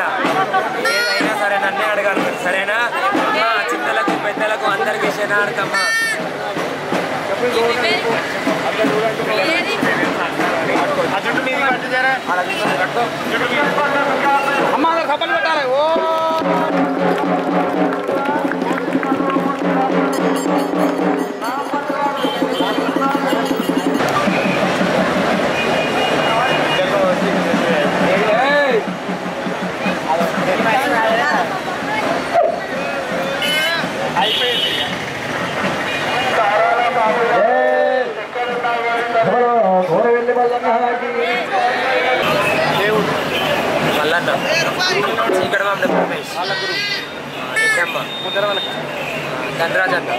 ఏదైనా సరే నన్నే అడగాలి మీరు, సరేనా మా చిన్నలకు పెద్దలకు అందరికి శనార్థమ్మా అమ్మ కప్పలు పెట్టాలి ఓ మల్లన్న ఇక్కడ మామూలు రమేష్ రెడ్డమ్మ ధనరాజ్ అన్న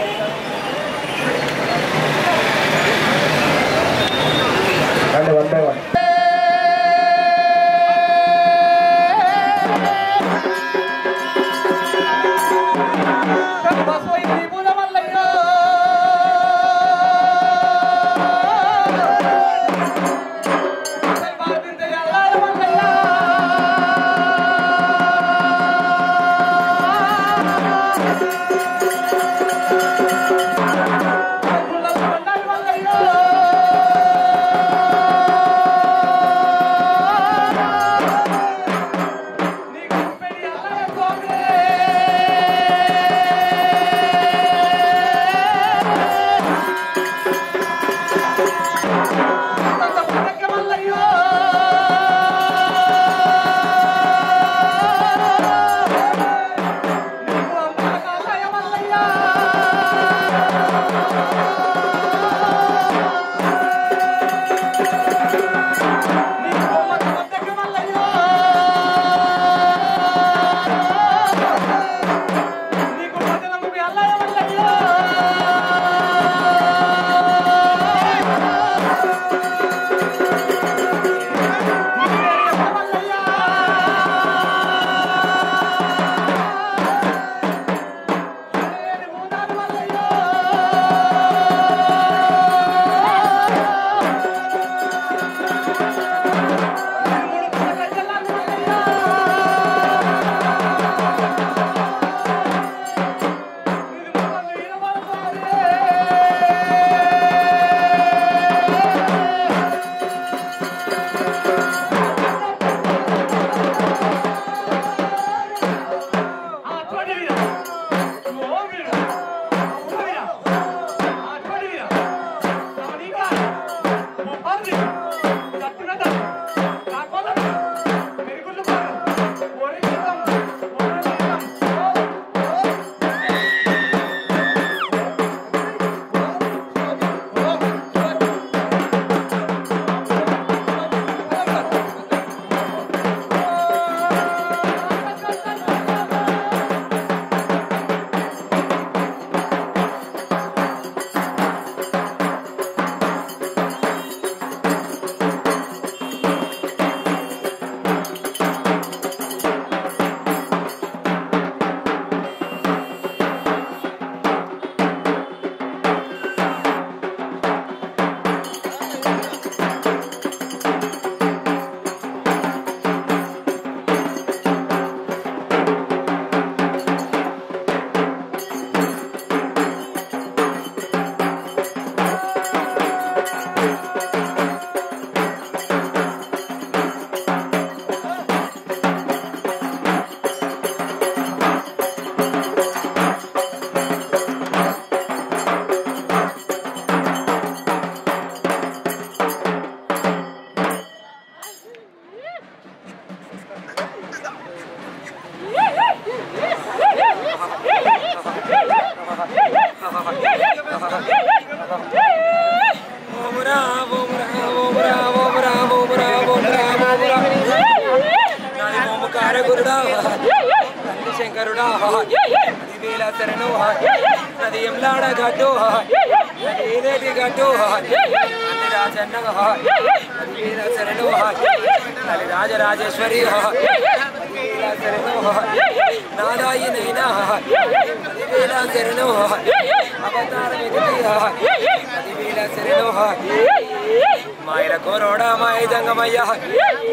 ఓమురా, ఓమురా, ఓమురా, ఓమురా, ఓమురా, ఓమురా, ఓమురా. నాది మోము కారగురుడా తండ్రి శంకరుడా అది వేల శరణు అది ఎంలాడ గడ్డు అది ఏదేటి గడ్డు అది రాజన్న అది వేల శరణు అది రాజరాజేశ్వరి అది వేల శరణు నాదాయి నైనా అది వేల శరణు అవతారం ఎదిగి అది వేల శరణు మాయల కోరోడా మాయ జంగమయ్య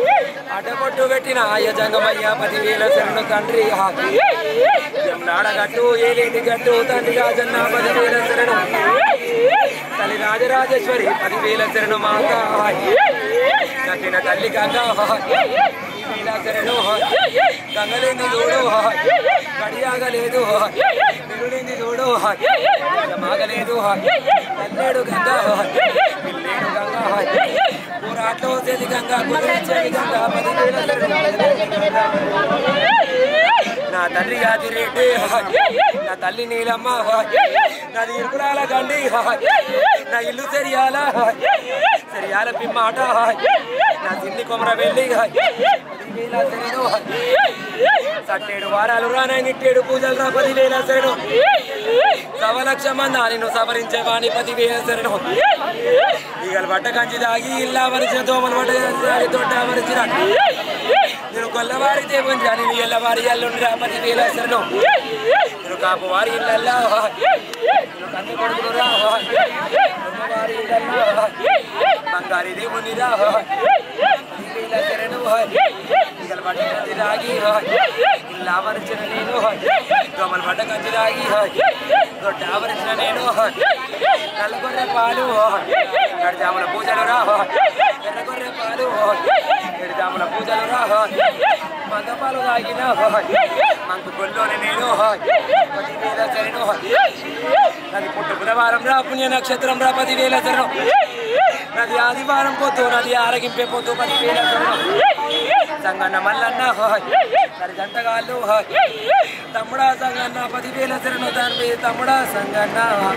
అడ్డపొట్టు పెట్టిన అయ్యజంగమయ్య పదివేల శరణు తండ్రి నాడగట్టు ఏలేటి గట్టు తండ్రి రాజన్న పదివేల శరణు తల్లి రాజరాజేశ్వరి పదివేల శరణు మాత నచ్చిన తల్లి గంగ పదివేల శరణు గంగలేంది చూడు గడియాగలేదు నిరులేంది చూడు మాగలేదు తల్లేడు గంగ పిల్లేడు గంగ పోరాట్లో వచ్చేది గంగ కుదిరించేది గంగ పదివేల శరణు నా తండ్రి యాదిరెడ్డి నా తల్లి నీలమ్మ నాది ఇరుకురాల గండి నా ఇల్లు సెరియాల సెరియాల పిమ్మాట నా తిండి కొమర వెళ్ళి పదివేల శరణు సట్టేడు వారాలు రానా నిట్టేడు పూజలు రా పదివేల శరణు సవలక్ష మంది నిన్ను సవరించే వాణి పదివేల శరణు ఈగలు బట్ట కంచి దాగి ఇల్లా వరిచిన దోమలు బట్ట కంచి దాగి తొట్ట వరిచిన నేను కొల్లవారి దేవుని జాని నీ ఎల్లవారి ఎల్లుండిరా పదివేల శరణు నేను కాపు వారి ఇళ్ళల్లా నేను కన్ను కొడుకురా వారి ఇళ్ళల్లా బంగారి దేవునిరా పదివేల శరణు ఈగలు బట్ట కంచి దాగి ఇల్లా వరిచిన నేను దోమలు బట్ట కంచి దాగి దొడ్డ ఆవరించిన నేను నల్లగొర్రె పాలు ఎడజాముల పూజలు రా ఎర్రగొర్రె పాలు ఎడజాముల పూజలు రా మందపాలు తాగిన మంకు గొల్లోని నేను పదివేల చరణు నది పుట్టు బుధవారం రా పుణ్య నక్షత్రం రా పదివేల చరణం నది ఆదివారం పొద్దు నది ఆరగింపే పొద్దు పదివేల చరణం సంగన్న మల్లన్న సరి జంటగాళ్ళు తమ్ముడా సంగన్న పదివేల శరణు దాని తమ్ముడా సంగన్న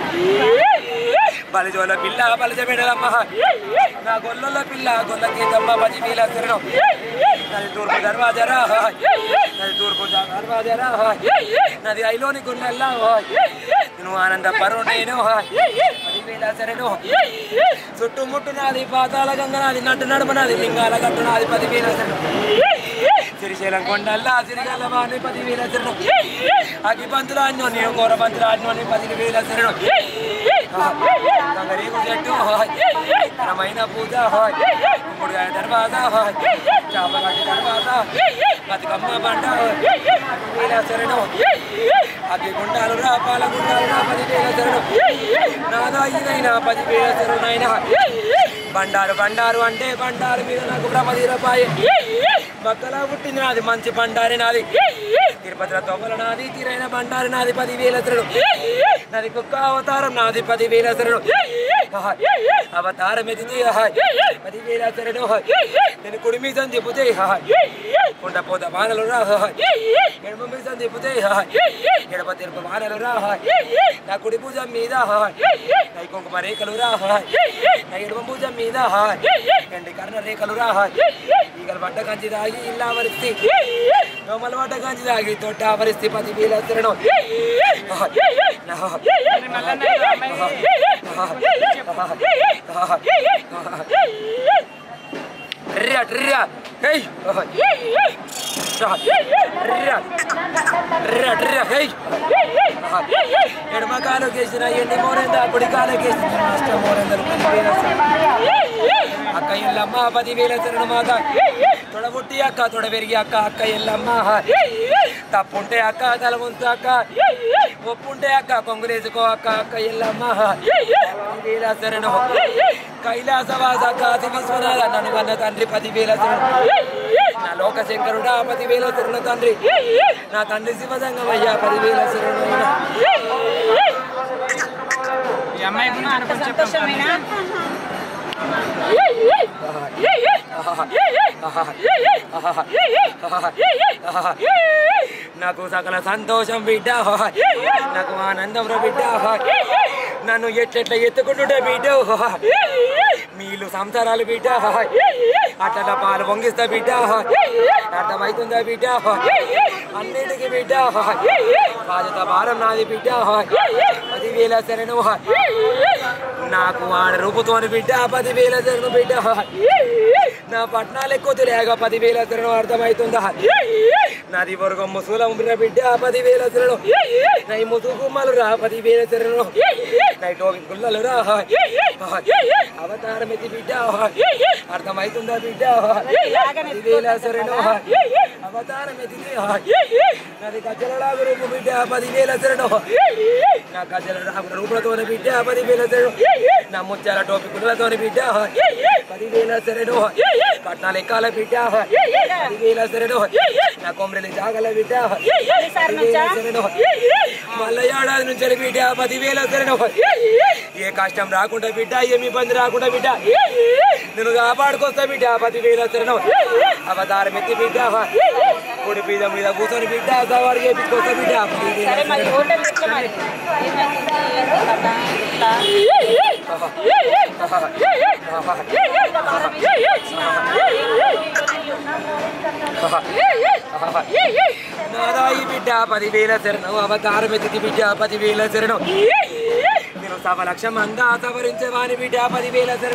బలిజోల పిల్ల బలిజ బిడ్డలమ్మ నా గొల్లల పిల్ల గొల్లకి తమ్మ పదివేల శరణం నది తూర్పు దర్వాజరా నది తూర్పు దర్వాజరా నది ఐలోని గుండెల్లా నువ్వు ఆనంద పరు నేను పదివేల శరణు చుట్టుముట్టు నాది పాతాల గంగ నాది నట్టు నడుమ నాది లింగాల గట్టు నాది పదివేల శరణు శ్రీశైలం కొండల్లా సిరిగల్ల వాణి పదివేల శరణు అగ్గి పంతులు అన్నో నేను ఘోర పంతులు అన్నో పదివేల శరణు గంగరీగు చెట్టు ఘనమైన పూజ ముడుగాయ దర్వాజ చాపగడ్డి దర్వాజ బతుకమ్మ బండ పదివేల శరణు అగ్గి గుండాలు రా పాల గుండాలు రా పదివేల శరణు నాదా ఇదైనా పదివేల శరణైనా బండారు బండారు అంటే బండారు మీద నాకు భ్రమధీరపాయే మక్కలా పుట్టింది నాది మంచి బండారి నాది తిరుపతిలో తొమ్మల నాది తీరైన బండారి నాది పదివేల శరణు నాది కుక్క అవతారం నాది పదివేల శరణు అవతారం ఎదిగి పదివేల శరణు నేను కుడి మీద తిప్పుతే కొండ పోత వానలు రా ఎడమ మీద తిప్పుతే ఎడమ తిరుపు వానలు రా నా కుడి భుజం మీద నా కుంకుమ రేఖలు రా నా ఎడమ భుజం మీద ఎండి కర్ణ రేఖలు రా ఈగల పడ్డ కంచి దాగి ఇల్లా వరిస్తి దోమల పడ్డ కంచి దాగి తొట్ట వరిస్తి పదివేల శరణం రియా రియా హే ఎడమ కాలు కేసిన ఎండి మోరేంద కుడి కాలు కేసిన నష్ట మోరేందలు పదివేల అక్క ఎల్లమ్మ పదివేల శరణు మాత తొడబుట్టి అక్క తొడ పెరిగి అక్క అక్క ఎల్లమ్మ తప్పుంటే అక్క తల ముంచు అక్క ఒప్పుంటే అక్క కొంగులేసుకో అక్క అక్క ఎల్లమ్మ పదివేల శరణు కైలాసవాస కాశీ విశ్వనాథ నన్ను వన్న తండ్రి పదివేల శరణు నా లోక శంకరుడా పదివేల శరణు తండ్రి నా తండ్రి శివసంగమయ్య పదివేల శరణు ఈ అమ్మాయి గురించి కొంచెం సంతోషమేనా నాకు సకల సంతోషం బిడ్డ నాకు ఆనందం రా బిడ్డ నన్ను ఎట్లెట్లా ఎత్తుకుంటుంటే బిడ్డ మీలు సంసారాలు బిడ్డ అట్ల పాలు పొంగిస్తా బిడ్డ అర్థమవుతుందా బిడ్డ అన్నిటికీ బిడ్డ బాధ్యత భారం నాది బిడ్డ పదివేల శరణు నాకు ఆడ రూపుతోని బిడ్డ పదివేల శరణు బిడ్డ నా పట్నాలు ఎక్కువ తెలియక పదివేల శరణు అర్థమవుతుందా నాది వరకు ముసుల బిడ్డ పదివేల శరణు నై ముసు గుమ్మలు రా పదివేల శరణు నై టోకి గుల్లలు రా అవతారం ఎత్తి బిడ్డ అర్థమైతుందా బిడ్డ పదివేల శరణు అవతారం ఎత్తితే నాది గజ్జల రాగు రూపు బిడ్డ పదివేల శరణు నా గజ్జల రాగు రూపులతోని బిడ్డ పదివేల శరణు నా ముత్యాల టోపి కుళ్ళతోని బిడ్డ పదివేల శరణు పట్నాలు ఎక్కాల బిడ్డ పదివేల శరణు నా కొమ్మరిని జాగల బిడ్డ పదివేల శరణు మళ్ళా ఏడాది నుంచి బిడ్డ పదివేల శరణు ఏ కష్టం రాకుండా బిడ్డ ఏమి ఇబ్బంది రాకుండా బిడ్డ నేను కాపాడుకొస్తా బిడ్డ పదివేల శరణం అవతారం ఎత్తి బిడ్డ పొడి మీద మీద కూర్చొని బిడ్డ సవారు చేపించుకొస్తా బిడ్డ పదివేల సరే మరి శరణం. హోటల్ ఎట్లా మరి ఏమైతుంది ఏంటి కథ ఎట్లా నాదాయి బిడ్డ పదివేల శరణం అవతారం ఎత్తి బిడ్డ పదివేల శరణం నేను సవ లక్షం అందా సవరించే వాని బిడ్డ పదివేల శరణం